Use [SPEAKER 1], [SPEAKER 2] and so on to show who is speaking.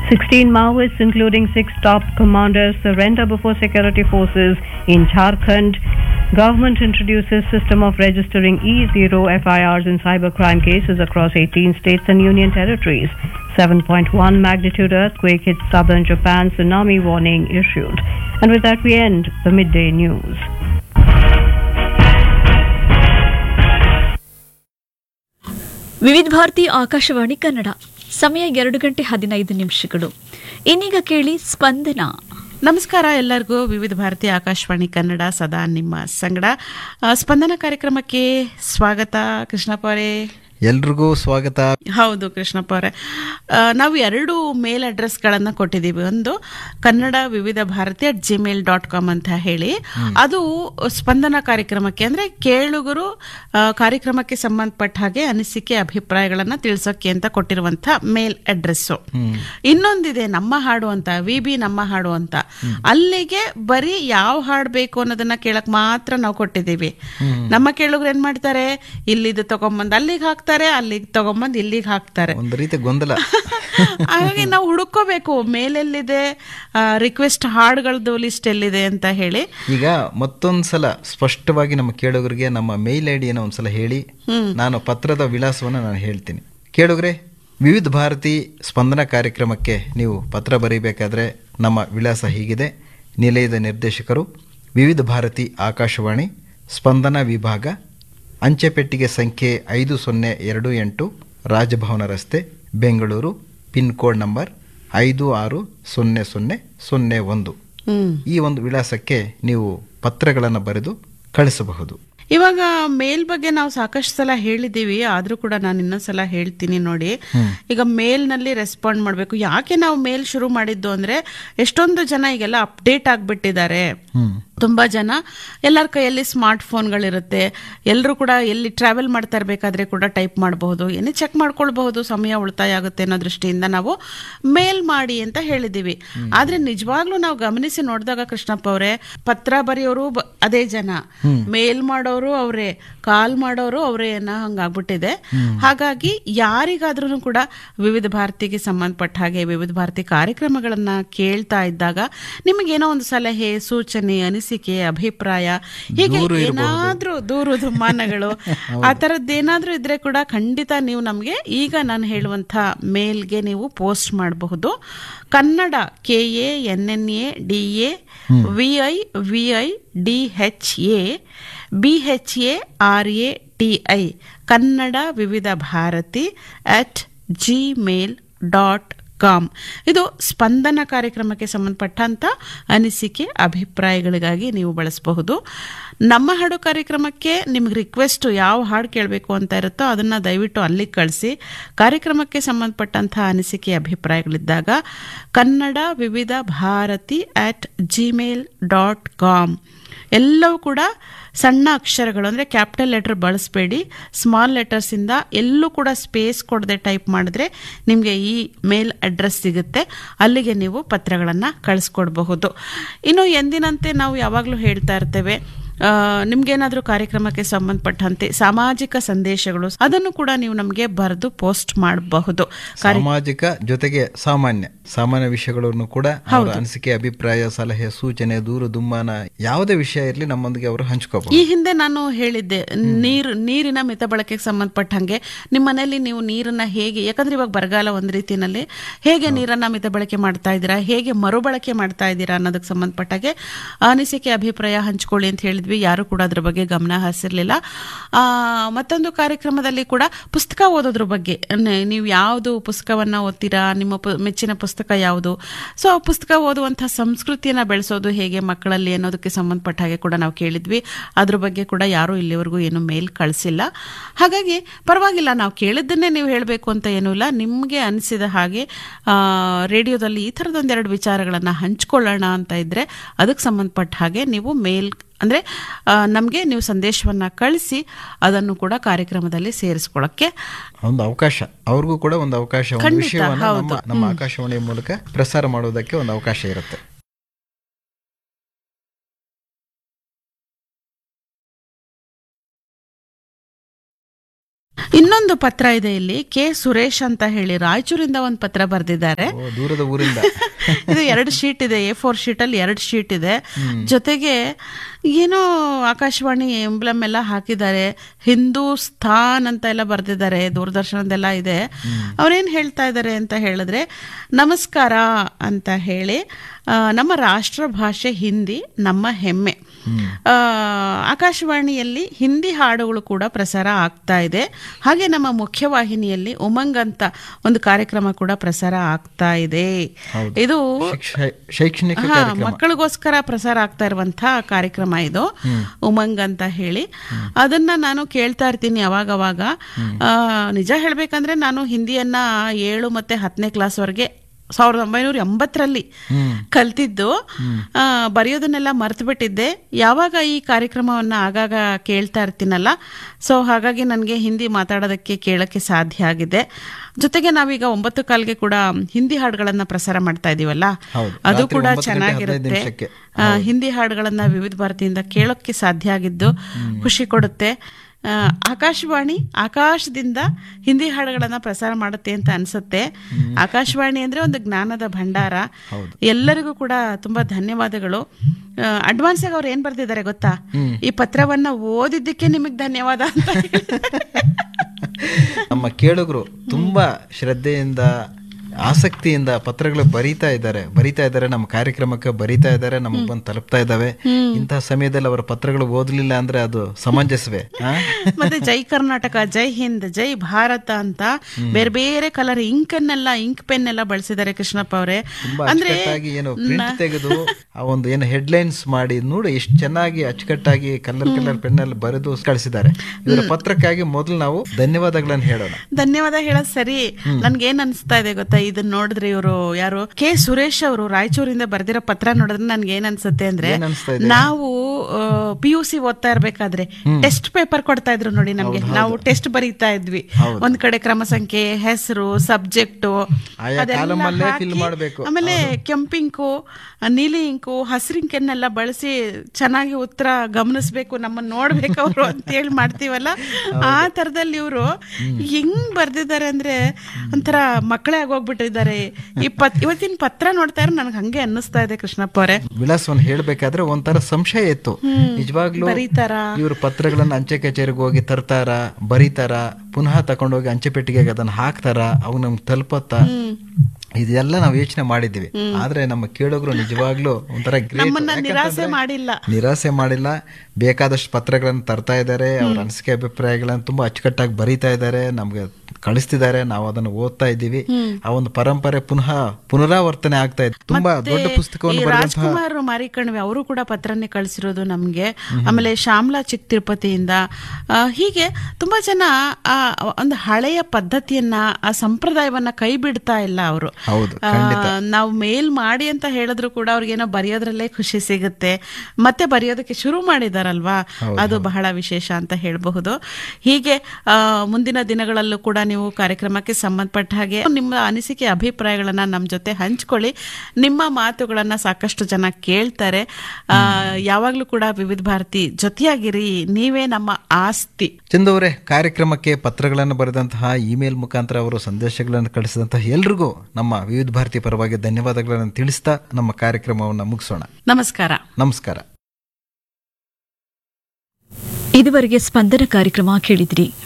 [SPEAKER 1] 16 Maoists, including six top commanders, surrender before security forces in Jharkhand. Government introduces system of registering E0 FIRs in cybercrime cases across 18 states and union territories. 7.1 magnitude earthquake hit southern Japan, tsunami warning issued. And with that, we end the midday news.
[SPEAKER 2] ವಿವಿಧ ಭಾರತಿ ಆಕಾಶವಾಣಿ ಕನ್ನಡ ಸಮಯ ಎರಡು ಗಂಟೆ ಹದಿನೈದು ನಿಮಿಷಗಳು ಇನ್ನೀಗ ಕೇಳಿ ಸ್ಪಂದನ
[SPEAKER 3] ನಮಸ್ಕಾರ ಎಲ್ಲರಿಗೂ ವಿವಿಧ ಭಾರತಿ ಆಕಾಶವಾಣಿ ಕನ್ನಡ ಸದಾ ನಿಮ್ಮ ಸಂಗಡ ಆ, ಸ್ಪಂದನ ಕಾರ್ಯಕ್ರಮಕ್ಕೆ ಸ್ವಾಗತ ಕೃಷ್ಣಪ್ಪ ಅವರೇ
[SPEAKER 4] ಎಲ್ರಿಗೂ ಸ್ವಾಗತ
[SPEAKER 3] ಹೌದು ಕೃಷ್ಣಪ್ಪ ಅವರೇ ಆ, ನಾವು ಎರಡು ಮೇಲ್ ಅಡ್ರೆಸ್ಗಳನ್ನು ಕೊಟ್ಟಿದ್ದೀವಿ ಒಂದು Kannada Vividha Bharati at Gmail dot com ಅಂತ ಹೇಳಿ ಅದು ಸ್ಪಂದನ ಕಾರ್ಯಕ್ರಮಕ್ಕೆ ಅಂದ್ರೆ ಕೇಳುಗರು ಆ, ಕಾರ್ಯಕ್ರಮಕ್ಕೆ ಸಂಬಂಧಪಟ್ಟ ಹಾಗೆ ಅನಿಸಿಕೆ ಅಭಿಪ್ರಾಯಗಳನ್ನ ತಿಳಿಸೋಕೆ ಅಂತ ಕೊಟ್ಟಿರುವಂತ ಮೇಲ್ ಅಡ್ರೆಸ್ಸು ಇನ್ನೊಂದಿದೆ ನಮ್ಮ ಹಾಡು ಅಂತ ವಿ ಬಿ ನಮ್ಮ ಹಾಡು ಅಂತ ಅಲ್ಲಿಗೆ ಬರೀ ಯಾವ ಹಾಡು ಬೇಕು ಅನ್ನೋದನ್ನ ಕೇಳಕ್ ಮಾತ್ರ ನಾವು ಕೊಟ್ಟಿದ್ದೀವಿ ನಮ್ಮ ಕೇಳುಗರು ಏನ್ ಮಾಡ್ತಾರೆ ಇಲ್ಲಿದು ತಗೊಂಬಂದ್ ಅಲ್ಲಿಗೆ ಹಾಕ್ತಾರೆ ಅಲ್ಲಿಗೆ ತಗೊಂಬಂದ್ ಇಲ್ಲಿಗೆ ಹಾಕ್ತಾರೆ
[SPEAKER 4] ಒಂದು ರೀತಿ ಗೊಂದಲ
[SPEAKER 3] ಹಾಗಾಗಿ ನಾವು ಹುಡುಕೋಬೇಕು ಮೇಲೆಲ್ಲಿದೆ ರಿಕ್ವೆಸ್ಟ್ ಹಾಡುಗಳದ್ದು ಲಿಸ್ಟ್ ಎಲ್ಲಿದೆ ಅಂತ ಹೇಳಿ
[SPEAKER 4] ಈಗ ಮತ್ತೊಂದ್ಸಲ ಸ್ಪಷ್ಟವಾಗಿ ನಮ್ಮ ಕೇಳುಗರಿಗೆ ನಮ್ಮ ಮೇಲ್ ಐ ಡಿಯನ್ನು ಒಂದ್ಸಲ ಹೇಳಿ ನಾನು ಪತ್ರದ ವಿಳಾಸವನ್ನು ನಾನು ಹೇಳ್ತೀನಿ ಕೇಳುಗರೆ ವಿವಿಧ ಭಾರತಿ ಸ್ಪಂದನ ಕಾರ್ಯಕ್ರಮಕ್ಕೆ ನೀವು ಪತ್ರ ಬರೀಬೇಕಾದ್ರೆ ನಮ್ಮ ವಿಳಾಸ ಹೀಗಿದೆ ನಿಲಯದ ನಿರ್ದೇಶಕರು ವಿವಿಧ ಭಾರತಿ ಆಕಾಶವಾಣಿ ಸ್ಪಂದನ ವಿಭಾಗ ಅಂಚೆ ಪೆಟ್ಟಿಗೆ ಸಂಖ್ಯೆ ಐದು ಸೊನ್ನೆ ಎರಡು ಎಂಟು ರಾಜಭವನ ರಸ್ತೆ ಬೆಂಗಳೂರು ಪಿನ್ ಕೋಡ್ ನಂಬರ್ ಐದು ಆರು ಸೊನ್ನೆ ಸೊನ್ನೆ ಸೊನ್ನೆ ಒಂದು
[SPEAKER 3] ಹ್ಮ್
[SPEAKER 4] ಈ ಒಂದು ವಿಳಾಸಕ್ಕೆ ನೀವು ಪತ್ರಗಳನ್ನು ಬರೆದು ಕಳಿಸಬಹುದು
[SPEAKER 3] ಇವಾಗ ಮೇಲ್ ಬಗ್ಗೆ ನಾವು ಸಾಕಷ್ಟು ಸಲ ಹೇಳಿದ್ದೀವಿ ಆದ್ರೂ ಕೂಡ ನಾನು ಇನ್ನೊಂದ್ಸಲ ಹೇಳ್ತೀನಿ ನೋಡಿ ಈಗ ಮೇಲ್ನಲ್ಲಿ ರೆಸ್ಪಾಂಡ್ ಮಾಡಬೇಕು ಯಾಕೆ ನಾವು ಮೇಲ್ ಶುರು ಮಾಡಿದ್ದು ಅಂದ್ರೆ ಎಷ್ಟೊಂದು ಜನ ಈಗೆಲ್ಲ ಅಪ್ಡೇಟ್ ಆಗ್ಬಿಟ್ಟಿದ್ದಾರೆ ತುಂಬಾ ಜನ ಎಲ್ಲರ ಕೈಯಲ್ಲಿ ಸ್ಮಾರ್ಟ್ ಫೋನ್ಗಳಿರುತ್ತೆ ಎಲ್ಲರೂ ಕೂಡ ಎಲ್ಲಿ ಟ್ರಾವೆಲ್ ಮಾಡ್ತಾ ಇರಬೇಕಾದ್ರೆ ಕೂಡ ಟೈಪ್ ಮಾಡಬಹುದು ಏನೇ ಚೆಕ್ ಮಾಡ್ಕೊಳ್ಬಹುದು ಸಮಯ ಉಳಿತಾಯ ಆಗುತ್ತೆ ಅನ್ನೋ ದೃಷ್ಟಿಯಿಂದ ನಾವು ಮೇಲ್ ಮಾಡಿ ಅಂತ ಹೇಳಿದ್ದೀವಿ ಆದ್ರೆ ನಿಜವಾಗ್ಲೂ ನಾವು ಗಮನಿಸಿ ನೋಡಿದಾಗ ಕೃಷ್ಣಪ್ಪ ಅವರೇ ಪತ್ರ ಬರೆಯೋರು ಬ- ಅದೇ ಜನ ಮೇಲ್ ಮಾಡೋರು ಅವರೇ ಕಾಲ್ ಮಾಡೋರು ಅವರೇ ಅನ್ನೋ ಹಂಗಾಗ್ಬಿಟ್ಟಿದೆ ಹಾಗಾಗಿ ಯಾರಿಗಾದ್ರೂ ಕೂಡ ವಿವಿಧ ಭಾರತಿಗೆ ಸಂಬಂಧಪಟ್ಟ ಹಾಗೆ ವಿವಿಧ ಭಾರತಿ ಕಾರ್ಯಕ್ರಮಗಳನ್ನ ಕೇಳ್ತಾ ಇದ್ದಾಗ ನಿಮಗೇನೋ ಒಂದು ಸಲಹೆ ಸೂಚನೆ ಅನಿಸಿಕೆ ಅಭಿಪ್ರಾಯ ಹೀಗೆ ಏನಾದ್ರೂ ದೂರು ದುಮ್ಮಾನಗಳು ಆ ಥರದ್ದೇನಾದ್ರೂ ಇದ್ರೆ ಕೂಡ ಖಂಡಿತ ನೀವು ನಮಗೆ ಈಗ ನಾನು ಹೇಳುವಂಥ ಮೇಲ್ಗೆ ನೀವು ಪೋಸ್ಟ್ ಮಾಡಬಹುದು Kannada K A N N A D A V I V I D H A B H A R A T I Kannada Vividha Bharati at Gmail dot com ಇದು ಸ್ಪಂದನ ಕಾರ್ಯಕ್ರಮಕ್ಕೆ ಸಂಬಂಧಪಟ್ಟಂತ ಅನಿಸಿಕೆ ಅಭಿಪ್ರಾಯಗಳಿಗಾಗಿ ನೀವು ಬಳಸಬಹುದು ನಮ್ಮ ಹಾಡು ಕಾರ್ಯಕ್ರಮಕ್ಕೆ ನಿಮ್ಗೆ ರಿಕ್ವೆಸ್ಟ್ ಯಾವ ಹಾಡು ಕೇಳಬೇಕು ಅಂತ ಇರುತ್ತೋ ಅದನ್ನ ದಯವಿಟ್ಟು ಅಲ್ಲಿಗೆ ಕಳಿಸಿ ಕಾರ್ಯಕ್ರಮಕ್ಕೆ ಸಂಬಂಧಪಟ್ಟಂತಹ ಅನಿಸಿಕೆ ಅಭಿಪ್ರಾಯಗಳಿದ್ದಾಗ Kannada Vividha Bharati at Gmail dot com ಎಲ್ಲವೂ ಕೂಡ ಸಣ್ಣ ಅಕ್ಷರಗಳು ಅಂದರೆ ಕ್ಯಾಪಿಟಲ್ ಲೆಟರ್ ಬಳಸಬೇಡಿ ಸ್ಮಾಲ್ ಲೆಟರ್ಸಿಂದ ಎಲ್ಲೂ ಕೂಡ ಸ್ಪೇಸ್ ಕೊಡದೆ ಟೈಪ್ ಮಾಡಿದ್ರೆ ನಿಮಗೆ ಈ ಮೇಲ್ ಅಡ್ರೆಸ್ ಸಿಗುತ್ತೆ ಅಲ್ಲಿಗೆ ನೀವು ಪತ್ರಗಳನ್ನು ಕಳಿಸ್ಕೊಡ್ಬಹುದು ಇನ್ನು ಎಂದಿನಂತೆ ನಾವು ಯಾವಾಗಲೂ ಹೇಳ್ತಾ ಇರ್ತೇವೆ ಆ, ನಿಮ್ಗೇನಾದ್ರೂ ಕಾರ್ಯಕ್ರಮಕ್ಕೆ ಸಂಬಂಧಪಟ್ಟಂತೆ ಸಾಮಾಜಿಕ ಸಂದೇಶಗಳು ಅದನ್ನು ಕೂಡ ನೀವು ನಮಗೆ ಬರೆದು ಪೋಸ್ಟ್ ಮಾಡಬಹುದು
[SPEAKER 4] ಸಾಮಾಜಿಕ ಜೊತೆಗೆ ಸಾಮಾನ್ಯ ಸಾಮಾನ್ಯ ವಿಷಯಗಳನ್ನು ಕೂಡ ಅವರ ಅನಿಸಿಕೆ ಅಭಿಪ್ರಾಯ ಸಲಹೆ ಸೂಚನೆ ದೂರು ದುಮ್ಮಾನ ಯಾವುದೇ ವಿಷಯ ಇರಲಿ ನಮ್ಮೊಂದಿಗೆ ಅವರು ಹಂಚ್ಕೋಬಹುದು
[SPEAKER 3] ಈ ಹಿಂದೆ ನಾನು ಹೇಳಿದ್ದೆ ನೀರು ನೀರಿನ ಮಿತ ಬಳಕೆಗೆ ಸಂಬಂಧಪಟ್ಟಂಗೆ ನಿಮ್ಮ ಮನೆಯಲ್ಲಿ ನೀವು ನೀರನ್ನ ಹೇಗೆ ಯಾಕಂದ್ರೆ ಇವಾಗ ಬರಗಾಲ ಒಂದ್ ರೀತಿನಲ್ಲಿ ಹೇಗೆ ನೀರನ್ನ ಮಿತ ಬಳಕೆ ಮಾಡ್ತಾ ಇದ್ದೀರಾ ಹೇಗೆ ಮರುಬಳಕೆ ಮಾಡ್ತಾ ಇದ್ದೀರಾ ಅನ್ನೋದಕ್ಕೆ ಸಂಬಂಧಪಟ್ಟಾಗೆ ಅನಿಸಿಕೆ ಅಭಿಪ್ರಾಯ ಹಂಚ್ಕೊಳ್ಳಿ ಅಂತ ಹೇಳಿದ್ವಿ ಯಾರು ಕೂಡ ಅದ್ರ ಬಗ್ಗೆ ಗಮನ ಹರಿಸಿರ್ಲಿಲ್ಲ ಆ, ಮತ್ತೊಂದು ಕಾರ್ಯಕ್ರಮದಲ್ಲಿ ಕೂಡ ಪುಸ್ತಕ ಓದೋದ್ರ ಬಗ್ಗೆ ನೆ- ನೀವು ಯಾವುದು ಪುಸ್ತಕವನ್ನ ಓದ್ತೀರಾ ನಿಮ್ಮ ಪು- ಮೆಚ್ಚಿನ ಪುಸ್ತಕ ಯಾವುದು ಸೊ ಪುಸ್ತಕ ಓದುವಂಥ ಸಂಸ್ಕೃತಿಯನ್ನ ಬೆಳೆಸೋದು ಹೇಗೆ ಮಕ್ಕಳಲ್ಲಿ ಅನ್ನೋದಕ್ಕೆ ಸಂಬಂಧಪಟ್ಟ ಹಾಗೆ ಕೂಡ ನಾವು ಕೇಳಿದ್ವಿ ಅದ್ರ ಬಗ್ಗೆ ಕೂಡ ಯಾರೂ ಇಲ್ಲಿವರೆಗೂ ಏನು ಮೇಲ್ ಕಳಿಸಿಲ್ಲ ಹಾಗಾಗಿ ಪರವಾಗಿಲ್ಲ ನಾವು ಕೇಳಿದ್ದನ್ನೇ ನೀವು ಹೇಳಬೇಕು ಅಂತ ಏನೂ ಇಲ್ಲ ನಿಮಗೆ ಅನಿಸಿದ ಹಾಗೆ ಆ, ರೇಡಿಯೋದಲ್ಲಿ ಈ ಥರದೊಂದೆರಡು ವಿಚಾರಗಳನ್ನು ಹಂಚ್ಕೊಳ್ಳೋಣ ಅಂತ ಇದ್ರೆ ಅದಕ್ಕೆ ಸಂಬಂಧಪಟ್ಟ ಹಾಗೆ ನೀವು ಮೇಲ್ ಅಂದರೆ ನಮಗೆ ನೀವು ಸಂದೇಶವನ್ನು ಕಳಿಸಿ ಅದನ್ನು ಕೂಡ ಕಾರ್ಯಕ್ರಮದಲ್ಲಿ ಸೇರಿಸ್ಕೊಳ್ಳೋಕ್ಕೆ
[SPEAKER 4] ಒಂದು ಅವಕಾಶ ಅವ್ರಿಗೂ ಕೂಡ ಒಂದು ಅವಕಾಶ ಒಂದು
[SPEAKER 3] ಖಂಡಿತ,
[SPEAKER 4] ವಿಷಯವನ್ನು
[SPEAKER 3] ಹೌದು.
[SPEAKER 4] ನಮ್ಮ ನಮ್ಮ ಆಕಾಶವಾಣಿಯ ಮೂಲಕ ಪ್ರಸಾರ ಮಾಡೋದಕ್ಕೆ ಒಂದು ಅವಕಾಶ ಇರುತ್ತೆ
[SPEAKER 3] ಇನ್ನೊಂದು ಇನ್ನೊಂದು ಪತ್ರ ಇದೆ ಇಲ್ಲಿ ಕೆ ಸುರೇಶ್ ಅಂತ ಹೇಳಿ ರಾಯಚೂರಿಂದ ಒಂದು ಪತ್ರ ಬರೆದಿದ್ದಾರೆ
[SPEAKER 4] ಓ, ದೂರದ ಊರಿಂದ
[SPEAKER 3] ಇದು ಎರಡು ಶೀಟ್ ಇದೆ ಎ ಫೋರ್ ಶೀಟ್ ಅಲ್ಲಿ ಎರಡು ಶೀಟ್ ಇದೆ ಜೊತೆಗೆ ಏನೋ ಆಕಾಶವಾಣಿ ಎಂಬ್ಲಮ್ ಎಲ್ಲ ಹಾಕಿದ್ದಾರೆ ಹಿಂದೂಸ್ಥಾನ್ ಅಂತ ಎಲ್ಲ ಬರ್ದಿದ್ದಾರೆ ದೂರದರ್ಶನದೆಲ್ಲ ಇದೆ ಅವ್ರೇನ್ ಹೇಳ್ತಾ ಇದ್ದಾರೆ ಅಂತ ಹೇಳಿದ್ರೆ ನಮಸ್ಕಾರ ಅಂತ ಹೇಳಿ ಆ, ನಮ್ಮ ರಾಷ್ಟ್ರ ಭಾಷೆ ಹಿಂದಿ ನಮ್ಮ ಹೆಮ್ಮೆ ಆ, ಆಕಾಶವಾಣಿಯಲ್ಲಿ ಹಿಂದಿ ಹಾಡುಗಳು ಕೂಡ ಪ್ರಸಾರ ಆಗ್ತಾ ಇದೆ ಹಾಗೆ ನಮ್ಮ ಮುಖ್ಯವಾಹಿನಿಯಲ್ಲಿ ಉಮಂಗ್ ಅಂತ ಒಂದು ಕಾರ್ಯಕ್ರಮ ಕೂಡ ಪ್ರಸಾರ ಆಗ್ತಾ ಇದೆ ಇದು
[SPEAKER 4] ಶಿಕ್ಷ- ಶೈಕ್ಷಣಿಕ
[SPEAKER 3] ಹಾ,
[SPEAKER 4] ಕಾರ್ಯಕ್ರಮ
[SPEAKER 3] ಮಕ್ಕಳಿಗೋಸ್ಕರ ಪ್ರಸಾರ ಆಗ್ತಾ ಇರುವಂತಹ ಕಾರ್ಯಕ್ರಮ ಇದು ಉಮಂಗ್ ಅಂತ ಹೇಳಿ ಅದನ್ನ ನಾನು ಕೇಳ್ತಾ ಇರ್ತೀನಿ ಅವಾಗವಾಗ ಆ, ನಿಜ ಹೇಳ್ಬೇಕಂದ್ರೆ ನಾನು ಹಿಂದಿಯನ್ನ ಏಳು ಮತ್ತೆ ಹತ್ತನೇ ಕ್ಲಾಸ್ ವರೆಗೆ ಸಾವಿರದ ಒಂಬೈನೂರ ಎಂಬತ್ತರಲ್ಲಿ ಕಲ್ತಿದ್ದು ಆ, ಬರೆಯೋದನ್ನೆಲ್ಲ ಮರ್ತು ಬಿಟ್ಟಿದ್ದೆ ಯಾವಾಗ ಈ ಕಾರ್ಯಕ್ರಮವನ್ನ ಆಗಾಗ ಕೇಳ್ತಾ ಇರ್ತೀನಲ್ಲ ಸೊ ಹಾಗಾಗಿ ನನಗೆ ಹಿಂದಿ ಮಾತಾಡೋದಕ್ಕೆ ಕೇಳಕ್ಕೆ ಸಾಧ್ಯ ಆಗಿದೆ ಜೊತೆಗೆ ನಾವೀಗ ಒಂಬತ್ತು ಕಾಲ್ಗೆ ಕೂಡ ಹಿಂದಿ ಹಾಡುಗಳನ್ನ ಪ್ರಸಾರ ಮಾಡ್ತಾ ಇದೀವಲ್ಲ
[SPEAKER 4] ಹೌದು.
[SPEAKER 3] ಅದು
[SPEAKER 4] ರಾತ್ರಿ
[SPEAKER 3] ಕೂಡ
[SPEAKER 4] ಒಂಬತ್ತು ಗಂಟೆ ಹದಿನೈದು
[SPEAKER 3] ಚೆನ್ನಾಗಿರುತ್ತೆ
[SPEAKER 4] ನಿಮಿಷಕ್ಕೆ.
[SPEAKER 3] ಆ, ಹಿಂದಿ ಹಾಡುಗಳನ್ನ ವಿವಿಧ ಭಾರತಿಯಿಂದ ಕೇಳೋಕ್ಕೆ ಸಾಧ್ಯ ಆಗಿದ್ದು ಖುಷಿ ಕೊಡುತ್ತೆ ಆ, ಆಕಾಶವಾಣಿ ಆಕಾಶದಿಂದ ಹಿಂದಿ ಹಾಡುಗಳನ್ನ ಪ್ರಸಾರ ಮಾಡುತ್ತೆ ಅಂತ ಅನ್ಸುತ್ತೆ ಆಕಾಶವಾಣಿ ಅಂದ್ರೆ ಒಂದು ಜ್ಞಾನದ ಭಂಡಾರ ಎಲ್ಲರಿಗೂ ಕೂಡ ತುಂಬಾ ಧನ್ಯವಾದಗಳು ಅಡ್ವಾನ್ಸ್ ಆಗಿ ಅವ್ರು ಏನ್ ಬರ್ದಿದ್ದಾರೆ ಗೊತ್ತಾ ಈ ಪತ್ರವನ್ನ ಓದಿದ್ದಕ್ಕೆ ನಿಮಗ್ ಧನ್ಯವಾದ ಅಂತ
[SPEAKER 4] ನಮ್ಮ ಕೇಳುಗರು ತುಂಬಾ ಶ್ರದ್ಧೆಯಿಂದ ಆಸಕ್ತಿಯಿಂದ ಪತ್ರಗಳು ಬರೀತಾ ಇದ್ದಾರೆ ಬರೀತಾ ಇದ್ದಾರೆ ನಮ್ಮ ಕಾರ್ಯಕ್ರಮಕ್ಕೆ ಬರೀತಾ ಇದ್ದಾರೆ ನಮಗೆ ಬಂದು ತಲುಪ್ತಾ ಇದ್ದಾವೆ ಇಂತಹ ಸಮಯದಲ್ಲಿ ಅವರ ಪತ್ರಗಳು ಓದಲಿಲ್ಲ ಅಂದ್ರೆ ಅದು ಸಮಂಜಸವೇ ಆ?
[SPEAKER 3] ಮತ್ತೆ ಜೈ ಕರ್ನಾಟಕ ಜೈ ಹಿಂದ್ ಜೈ ಭಾರತ ಅಂತ ಬೇರೆ ಬೇರೆ ಕಲರ್ ಇಂಕ್ ಅನ್ನೆಲ್ಲ ಇಂಕ್ ಪೆನ್ ಎಲ್ಲ ಬಳಸಿದ್ದಾರೆ ಕೃಷ್ಣಪ್ಪ ಅವರೇ
[SPEAKER 4] ತುಂಬಾ
[SPEAKER 3] ಅಂದ್ರೆ
[SPEAKER 4] ಅಚ್ಚುಕಟ್ಟಾಗಿ ಏನು ಪ್ರಿಂಟ್ ತೆಗೆದು ಆ ಒಂದು ಏನು ಹೆಡ್ಲೈನ್ಸ್ ಮಾಡಿ ನೋಡಿ ಎಷ್ಟು ಚೆನ್ನಾಗಿ ಅಚ್ಚುಕಟ್ಟಾಗಿ ಕಲರ್ ಕಲರ್ ಪೆನ್ನಲ್ಲಿ ಬರೆದು ಕಳಿಸಿದ್ದಾರೆ ಇವರ ಪತ್ರಕ್ಕಾಗಿ ಮೊದಲು ನಾವು ಧನ್ಯವಾದಗಳನ್ನು ಹೇಳೋಣ
[SPEAKER 3] ಧನ್ಯವಾದ ಹೇಳೋದ್ ಸರಿ ನನ್ಗೆ ಏನ್ ಅನ್ಸ್ತಾ ಇದೆ ಗೊತ್ತಾ ಇದನ್ನ ನೋಡಿದ್ರೆ ಇವರು ಯಾರು ಕೆ ಸುರೇಶ್ ಅವರು ರಾಯಚೂರಿಂದ ಬರ್ದಿರೋ ಪತ್ರ ನೋಡಿದ್ರೆ ನನ್ಗೆ ಏನ್ ಅನ್ಸುತ್ತೆ ಅಂದ್ರೆ
[SPEAKER 4] ಏನ್ ಅನ್ಸ್ತಾ ಇದೆ?
[SPEAKER 3] ನಾವು ಪಿ ಯು ಸಿ ಓದ್ತಾ ಇರ್ಬೇಕಾದ್ರೆ ಟೆಸ್ಟ್ ಪೇಪರ್ ಕೊಡ್ತಾ ಇದ್ರು ನೋಡಿ ನಮ್ಗೆ ನಾವು ಟೆಸ್ಟ್ ಬರೀತಾ ಇದ್ವಿ ಒಂದ್ ಕಡೆ ಕ್ರಮ ಸಂಖ್ಯೆ ಹೆಸರು ಸಬ್ಜೆಕ್ಟ್
[SPEAKER 4] ಆಯಾ column ಅಲ್ಲೇ fill ಮಾಡ್ಬೇಕು.
[SPEAKER 3] ಆಮೇಲೆ ಕೆಂಪಿಂಕು ನೀಲಿ ಇಂಕು ಹಸಿರಿಂಕೆನ್ನೆಲ್ಲ ಬಳಸಿ ಚೆನ್ನಾಗಿ ಉತ್ತರ ಗಮನಿಸ್ಬೇಕು ನಮ್ಮನ್ನ ನೋಡ್ಬೇಕು ಅವರು ಅಂತ ಹೇಳಿ ಮಾಡ್ತೀವಲ್ಲ ಆ ತರದಲ್ಲಿ ಇವರು ಹೆಂಗ್ ಬರ್ದಿದ್ದಾರೆ ಅಂದ್ರೆ ಒಂಥರ ಮಕ್ಕಳೇ ಆಗೋಗ್ಬಿಟ್ಟಿದ್ದಾರೆ ಈ ಪತ್ ಇವತ್ತಿನ ಪತ್ರ ನೋಡ್ತಾ ಇರೋ ನನ್ಗೆ ಹಂಗೆ ಅನ್ನಿಸ್ತಾ ಇದೆ ಕೃಷ್ಣಪ್ಪ ಅವರೇ
[SPEAKER 4] ವಿಳಾಸವನ್ನು ಹೇಳ್ಬೇಕಾದ್ರೆ ಒಂಥರ ಸಂಶಯ ಇತ್ತು ನಿಜವಾಗ್ಲೂ
[SPEAKER 3] ಬರೀತಾರಾ?
[SPEAKER 4] ಇವರು ಪತ್ರಗಳನ್ನ ಅಂಚೆ ಕಚೇರಿಗೆ ಹೋಗಿ ತರ್ತಾರ ಬರೀತಾರ ಪುನಃ ತಕೊಂಡೋಗಿ ಅಂಚೆ ಪೆಟ್ಟಿಗೆಗೆ ಅದನ್ನ ಹಾಕ್ತಾರ ಅವು ನಮ್ಗೆ ತಲುಪತ್ತಾ ಇದೆಲ್ಲ ನಾವು ಯೋಚನೆ ಮಾಡಿದ್ದೀವಿ ಆದ್ರೆ ನಮ್ಮ ಕೇಳೋಗ್ರು ನಿಜವಾಗ್ಲೂ ಒಂಥರ great.
[SPEAKER 3] ನಮ್ಮನ್ನ
[SPEAKER 4] ಯಾಕಂತಂದ್ರೆ
[SPEAKER 3] ನಿರಾಸೆ ಮಾಡಿಲ್ಲ
[SPEAKER 4] ನಿರಾಸೆ ಮಾಡಿಲ್ಲ ಬೇಕಾದಷ್ಟು ಪತ್ರಗಳನ್ನು ತರ್ತಾ ಇದ್ದಾರೆ ಅವ್ರ ಅನಿಸಿಕೆ ಅಭಿಪ್ರಾಯಗಳನ್ನು ತುಂಬಾ ಅಚ್ಚುಕಟ್ಟಾಗಿ ಬರೀತಾ ಇದ್ದಾರೆ ನಮ್ಗೆ ಕಳಿಸ್ತಿದ್ದಾರೆ ನಾವು ಅದನ್ನು ಓದ್ತಾ ಇದ್ದೀವಿ ಆ ಒಂದು ಪರಂಪರೆ ಪುನಃ ಪುನರಾವರ್ತನೆ ಆಗ್ತಾ ಇದೆ ತುಂಬಾ ದೊಡ್ಡ
[SPEAKER 3] ಈ
[SPEAKER 4] ಪುಸ್ತಕವನ್ನು ಬರೆದಂತಹ
[SPEAKER 3] ರಾಜ್ಕುಮಾರ್ ಮಾರಿಕಣ್ವಿ ಅವರು ಕೂಡ ಪತ್ರನೇ ಕಳಿಸಿರೋದು ನಮ್ಗೆ ಆಮೇಲೆ ಶ್ಯಾಮ್ಲಾ ಚಿಕ್ ತಿರುಪತಿಯಿಂದ ಆ, ಹೀಗೆ ತುಂಬಾ ಜನ ಆ ಒಂದು ಹಳೆಯ ಪದ್ಧತಿಯನ್ನ ಆ ಸಂಪ್ರದಾಯವನ್ನ ಕೈ ಬಿಡ್ತಾ ಇಲ್ಲ ಅವರು
[SPEAKER 4] ಹೌದು,
[SPEAKER 3] ನಾವು ಮೇಲ್ ಮಾಡಿ ಅಂತ ಹೇಳಿದ್ರು ಕೂಡ ಅವ್ರಿಗೇನೋ ಬರೆಯೋದ್ರಲ್ಲೇ ಖುಷಿ ಸಿಗುತ್ತೆ ಮತ್ತೆ ಬರೆಯೋದಕ್ಕೆ ಶುರು ಮಾಡಿದಾರಲ್ವಾ ಅದು ಬಹಳ ವಿಶೇಷ ಅಂತ ಹೇಳಬಹುದು ಹೀಗೆ ಆ, ಮುಂದಿನ ದಿನಗಳಲ್ಲೂ ಕೂಡ ನೀವು ಕಾರ್ಯಕ್ರಮಕ್ಕೆ ಸಂಬಂಧಪಟ್ಟ ಹಾಗೆ ನಿಮ್ಮ ಅನಿಸಿಕೆ ಅಭಿಪ್ರಾಯಗಳನ್ನ ನಮ್ಮ ಜೊತೆ ಹಂಚ್ಕೊಳ್ಳಿ ನಿಮ್ಮ ಮಾತುಗಳನ್ನ ಸಾಕಷ್ಟು ಜನ ಕೇಳ್ತಾರೆ ಆ, ಯಾವಾಗ್ಲೂ ಕೂಡ ವಿವಿಧ ಭಾರತಿ ಜೊತೆಯಾಗಿರಿ ನೀವೇ ನಮ್ಮ ಆಸ್ತಿ
[SPEAKER 4] ಚಂದವರೇ ಕಾರ್ಯಕ್ರಮಕ್ಕೆ ಪತ್ರಗಳನ್ನು ಬರೆದಂತಹ ಇಮೇಲ್ ಮುಖಾಂತರ ಅವರು ಸಂದೇಶಗಳನ್ನು ಕಳಿಸಿದಂತಹ ಎಲ್ರಿಗೂ ನಮ್ಮ ವಿವಿಧ ಭಾರತಿ ಪರವಾಗಿ ಧನ್ಯವಾದಗಳನ್ನು ತಿಳಿಸ್ತಾ ನಮ್ಮ ಕಾರ್ಯಕ್ರಮವನ್ನು ಮುಗಿಸೋಣ
[SPEAKER 3] ನಮಸ್ಕಾರ
[SPEAKER 4] ನಮಸ್ಕಾರ
[SPEAKER 2] ಇದುವರೆಗೆ ಸ್ಪಂದನ ಕಾರ್ಯಕ್ರಮ ಕೇಳಿದ್ರಿ